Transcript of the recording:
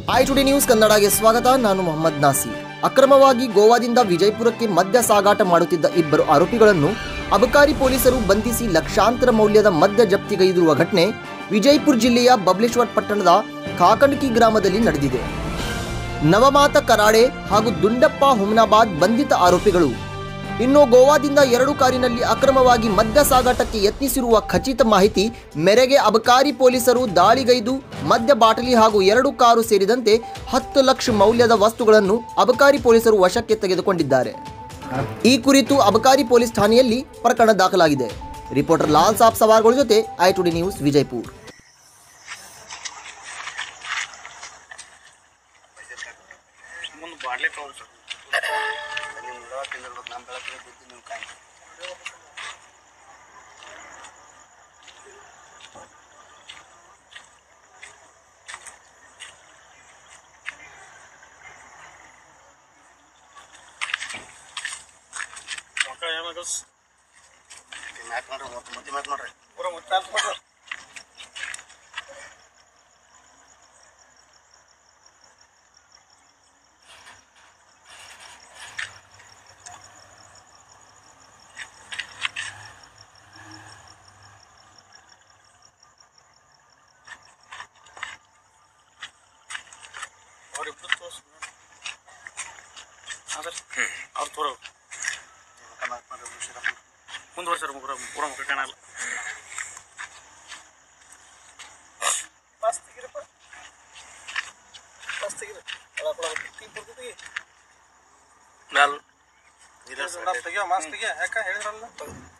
I today news ಕನ್ನಡಗೆ ಸ್ವಾಗತ ನಾನು ಮೊಹಮ್ಮದ್ ನಾಸಿ ಅಕ್ರಮವಾಗಿ ಗೋವಾದಿಂದ ವಿಜಯಪುರಕ್ಕೆ ಮದ್ಯ ಸಾಗಾಟ ಮಾಡುತ್ತಿದ್ದ ಇಬ್ಬರು ಆರೋಪಿಗಳನ್ನು ಅಬಕಾರಿ ಪೊಲೀಸರು ಬಂಧಿಸಿ ಲಕ್ಷಾಂತರ ಮೌಲ್ಯದ ಮದ್ಯ ಜಪ್ತಿಗೈದಿರುವ ಘಟನೆ ವಿಜಯಪುರ ಜಿಲ್ಲೆಯ ಬಬ್ಲೇಶ್ವರ್ ಪಟ್ಟಣದ ಕಾಕಂಡ್ಕಿ ಗ್ರಾಮದಲ್ಲಿ ನಡೆದಿದೆ ನವಮಾತ ಕರಾಡೆ ಹಾಗೂ ದುಂಡಪ್ಪ ಹುಮ್ನಾಬಾದ್ ಬಂಧಿತ ಆರೋಪಿಗಳು ಇನ್ನು ಗೋವಾದಿಂದ ಎರಡು ಕಾರಿನಲ್ಲಿ ಅಕ್ರಮವಾಗಿ ಮದ್ಯ ಸಾಗಾಟಕ್ಕೆ ಯತ್ನಿಸಿರುವ ಖಚಿತ ಮಾಹಿತಿ ಮೇರೆಗೆ ಅಬಕಾರಿ ಪೊಲೀಸರು ದಾಳಿಗೈದು ಮದ್ಯ ಬಾಟಲಿ ಹಾಗೂ ಎರಡು ಕಾರು ಸೇರಿದಂತೆ ಹತ್ತು ಲಕ್ಷ ಮೌಲ್ಯದ ವಸ್ತುಗಳನ್ನು ಅಬಕಾರಿ ಪೊಲೀಸರು ವಶಕ್ಕೆ ತೆಗೆದುಕೊಂಡಿದ್ದಾರೆ ಈ ಕುರಿತು ಅಬಕಾರಿ ಪೊಲೀಸ್ ಠಾಣೆಯಲ್ಲಿ ಪ್ರಕರಣ ದಾಖಲಾಗಿದೆ ರಿಪೋರ್ಟರ್ ಲಾಲ್ ಸಾಬ್ ಸವಾರ್ಗಳ ಜೊತೆ ಐ ಟುಡಿ ನ್ಯೂಸ್ ವಿಜಯಪುರ ಮುಂದೆ ಬಾಡ್ಲೆ ತಗೊಂಡು ಸರ್ ನಿಮ್ಮ ಬೆಳಗ್ಗೆ ತಿಂದಿರ್ಬೇಕು ನಮ್ಮ ಬೆಳಗ್ಗೆ ಬಿದ್ದು ನೀವು ಕಾಯಿ ಮಕ್ಕಳು ಏನಾಗಸ್ ಮ್ಯಾಕ್ ನೋಡ್ರಿ ಮತ್ತೆ ಮುದ್ದೆ ಮ್ಯಾಕ್ ನೋಡ್ರಿ ಪೂರ ಮುತ್ತೆ ಅಂತ ಮಾಡ್ರಿ ಅವ್ರಿಬ್ರು ತೋರ್ಸಿ ಹಾಂ ಸರ್ ಅವ್ರು ತೋರ ಮುಂದುವರ್ಸರ್ ಮುಗ್ರ ಪೂರ ಮುಖ ಕಾಣಲ್ಲ ಮಸ್ತ್ ತೆಗಿರಪ್ಪ ಮಸ್ತ್ ತೆಗಿರಿ ಅಲ್ಲ ಕೊಡ ಟೀ ಬರ್ತೈತಿ ಮ್ಯಾಲ್ ತೆಗಿಯೋ ಮಸ್ತ್ ತೆಗಿಯೋ ಯಾಕೆ ಹೇಳಿದ್ರಲ್ಲ